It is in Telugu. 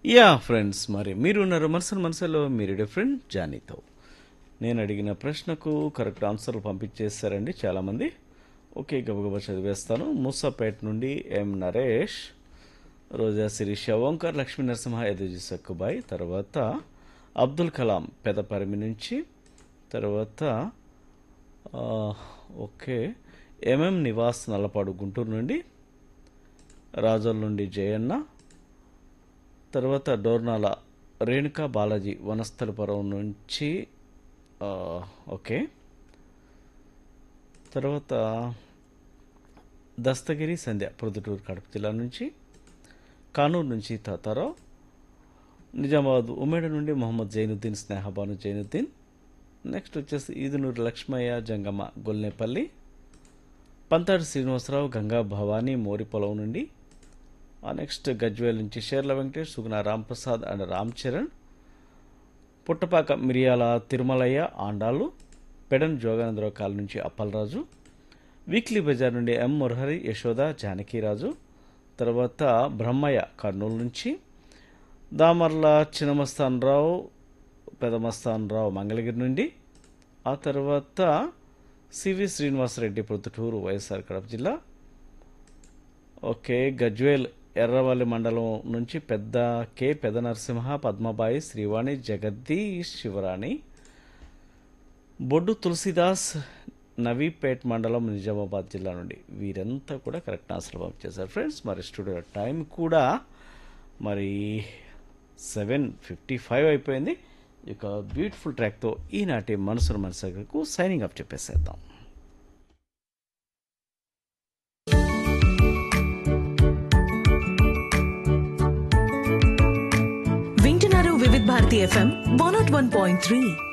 యా ఫ్రెండ్స్ మరి మీరున్నారు మనసు మనసులో మీరు డిఫరెంట్ జానీతో నేను అడిగిన ప్రశ్నకు కరెక్ట్ ఆన్సర్లు పంపించేశారండి చాలామంది ఓకే గబగబా చదివేస్తాను మూసాపేట నుండి ఎం నరేష్ రోజా శిరీష ఓంకార్ లక్ష్మీ నరసింహ ఎదుజి సక్కుబాయ్ తర్వాత అబ్దుల్ కలాం పెదపరిమి నుంచి తర్వాత ఆ, ఓకే ఎంఎం నివాస్ నల్లపాడు గుంటూరు నుండి రాజోల్ నుండి జయన్న తర్వాత డోర్నాల రేణుకా బాలాజీ వనస్థలపురం నుంచి ఆ, ఓకే తర్వాత దస్తగిరి సంధ్య ప్రొద్దుటూరు కడప జిల్లా నుంచి కానూరు నుంచి తాతారావు నిజామాబాద్ ఉమ్మేడ నుండి మొహమ్మద్ జైనుద్దీన్ స్నేహబాను జైనుద్దీన్ నెక్స్ట్ వచ్చేసి ఈదునూరు లక్ష్మయ్య జంగమ్మ గొల్నేపల్లి పంతాడు శ్రీనివాసరావు గంగా భవానీ మోరిపొలం నుండి ఆ నెక్స్ట్ గజ్వేల్ నుంచి షేర్ల వెంకటేష్ సుగుణ రాంప్రసాద్ అండ్ రామ్ చరణ్ పుట్టపాక మిరియాల తిరుమలయ్య ఆండాలు పెడన్ జోగానందరావు కాల్ నుంచి అప్పలరాజు వీక్లీ బజార్ నుండి ఎం మురహరి యశోద జానకీరాజు తర్వాత బ్రహ్మయ్య కర్నూలు నుంచి దామర్ల చిన్నమస్తాన్ రావు పెదమస్తాన్ రావు మంగళగిరి నుండి ఆ తర్వాత సివి శ్రీనివాసరెడ్డి ప్రొద్దుటూరు వైఎస్ఆర్ కడప జిల్లా ఓకే గజ్వేల్ ఎర్రవల్లి మండలం నుంచి పెద్ద కె పెద్ద నరసింహ పద్మబాయి శ్రీవాణి జగదీష్ శివరాణి బొడ్డు తులసిదాస్ నవీపేట్ మండలం నిజామాబాద్ జిల్లా నుండి వీరంతా కూడా కరెక్ట్ ఆన్సర్ పంపించేశారు ఫ్రెండ్స్ మరి స్టూడియో టైం కూడా మరి సెవెన్ ఫిఫ్టీ ఫైవ్ అయిపోయింది ఇక బ్యూటిఫుల్ ట్రాక్తో ఈనాటి మనసును మనసుకు సైనింగ్ అప్ చెప్పేసేద్దాం వింటున్నారు Vividh Bharati F M one nought one point three